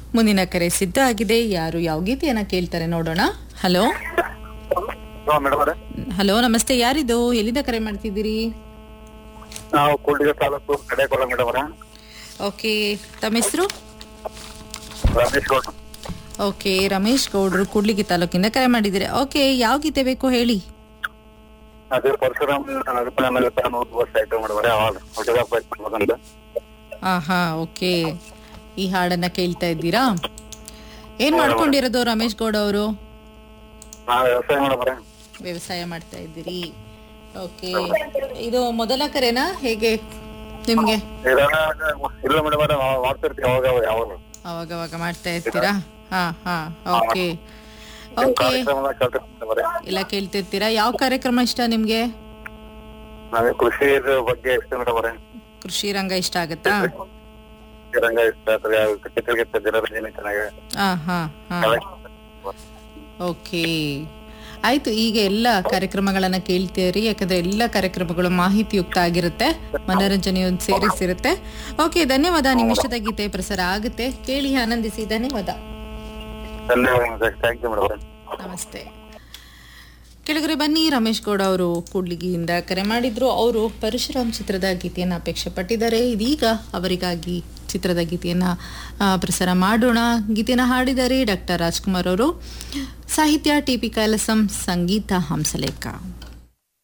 ಮುಂದಿನ ಕರೆ ಸಿದ್ಧ ಆಗಿದೆ ಯಾರು ಯಾವ ಗೀತೆಯನ್ನ ಕೇಳ್ತಾರೆ ನೋಡೋಣ ಹಲೋ ಮೇಡಮ್ ಅವರೇ ಹಲೋ ನಮಸ್ತೆ ಯಾರಿದು ಎಲ್ಲಿಂದ ಕರೆ ಮಾಡ್ತಿದ್ದೀರಿ ನಾವು ಕೂಡ್ಲಿಗೆ ತಾಲೂಕು ಕಡೆಕೊಳ ಮೇಡಮ್ ಅವರೇ ಓಕೆ ತಮ್ಮ ಹೆಸರು ರಮೇಶ್ ಗೌಡ ಓಕೆ ರಮೇಶ್ ಗೌಡ್ರು ಕೂಡ್ಲಿಗಿ ತಾಲೂಕಿಂದ ಕರೆ ಮಾಡಿದ್ದೀರಿ ಓಕೆ ಯಾವ ಗೀತೆ ಬೇಕು ಹೇಳಿ ಅದೇ ಪರಶುರಾಮ್ ನಗರ ನೂರು ವರ್ಷ ಆಯ್ತು ಮೇಡಮ್ ಅವರೇ ಅವಾಗ ಹುಡುಗ ಬಂದ ಹಾ ಹಾ ಓಕೆ ಈ ಹಾಡನ್ನ ಕೇಳ್ತಾ ಇದ್ದೀರಾ ಏನ್ ಮಾಡ್ಕೊಂಡಿರೋದು ರಮೇಶ್ ಗೌಡ ಅವರು ನಾವು ವ್ಯವಸಾಯ ಮೇಡಮ್ ಅವರೇ ವ್ಯವಸಾಯ ಮಾಡ್ತಾ ಇದ್ದೀರಿ ಓಕೆ ಇದು ಮೊದಲ ಕರೆನಾ ಹೇಗೆ ನಿಮ್ಗೆ ಇದನ್ನ ಇಲ್ಲ ಮೇಡಮ್ ಅವರೇ ನಾವು ಮಾಡ್ತಿರ್ತೀವಿ ಅವಾಗ ಅವಾಗ ಯಾವಾಗ ಅವಾಗ ಅವಾಗ ಮಾಡ್ತಾ ಇರ್ತೀರಾ ಹಾ ಹಾ ಓಕೆ ಓಕೆ ಕಾರ್ಯಕ್ರಮ ಕೇಳ್ತಿರ್ತೀವಿ ಮೇಡಮ್ ಅವರೇ ಎಲ್ಲ ಕೇಳ್ತಿರ್ತೀರಾ ಯಾವ ಕಾರ್ಯಕ್ರಮ ಇಷ್ಟ ನಿಮ್ಗೆ ನಮಗೆ ಕೃಷಿ ಬಗ್ಗೆ ಇಷ್ಟ ಮೇಡಮ್ ಅವರೇ ಕೃಷಿ ರಂಗ ಇಷ್ಟ ಆಗತ್ತಾ ರಂಗ ಇಷ್ಟ ಆಗ್ತದೆ ಚಿತ್ರಗೀತೆ ಜನರಂಜನೆ ಚೆನ್ನಾಗಿ ಹಾ ಹಾ ಹಾ ಓಕೆ ಆಯ್ತು ಈಗ ಎಲ್ಲ ಕಾರ್ಯಕ್ರಮಗಳನ್ನ ಕೇಳ್ತೀರಿ ಯಾಕಂದ್ರೆ ಎಲ್ಲ ಕಾರ್ಯಕ್ರಮಗಳು ಮಾಹಿತಿಯುಕ್ತ ಆಗಿರುತ್ತೆ ಮನೋರಂಜನೆಯೊಂದು ಸೇರಿಸಿರುತ್ತೆ ಓಕೆ ಧನ್ಯವಾದ ನಿಮ್ಮ ಇಷ್ಟದ ಗೀತೆ ಪ್ರಸಾರ ಆಗುತ್ತೆ ಕೇಳಿ ಆನಂದಿಸಿ ಧನ್ಯವಾದ ಧನ್ಯವಾದ ಥ್ಯಾಂಕ್ ಯು ಮೇಡಮ್ ಅವರೇ ನಮಸ್ತೆ ಕೆಳಗರೆ ಬನ್ನಿ ರಮೇಶ್ ಗೌಡ ಅವರು ಕೂಡ್ಲಿಗಿಯಿಂದ ಕರೆ ಮಾಡಿದ್ರು ಅವರು ಪರಶುರಾಮ್ ಚಿತ್ರದ ಗೀತೆಯನ್ನು ಅಪೇಕ್ಷೆ ಪಟ್ಟಿದ್ದಾರೆ ಇದೀಗ ಅವರಿಗಾಗಿ ಚಿತ್ರದ ಗೀತೆಯನ್ನು ಆ, ಪ್ರಸಾರ ಮಾಡೋಣ ಗೀತೆಯನ್ನು ಹಾಡಿದ್ದಾರೆ ಡಾಕ್ಟರ್ ರಾಜ್ಕುಮಾರ್ ಅವರು ಸಾಹಿತ್ಯ ಟಿ ಪಿ ಕೈಲಸಂ ಸಂಗೀತ ಹಂಸಲೇಖ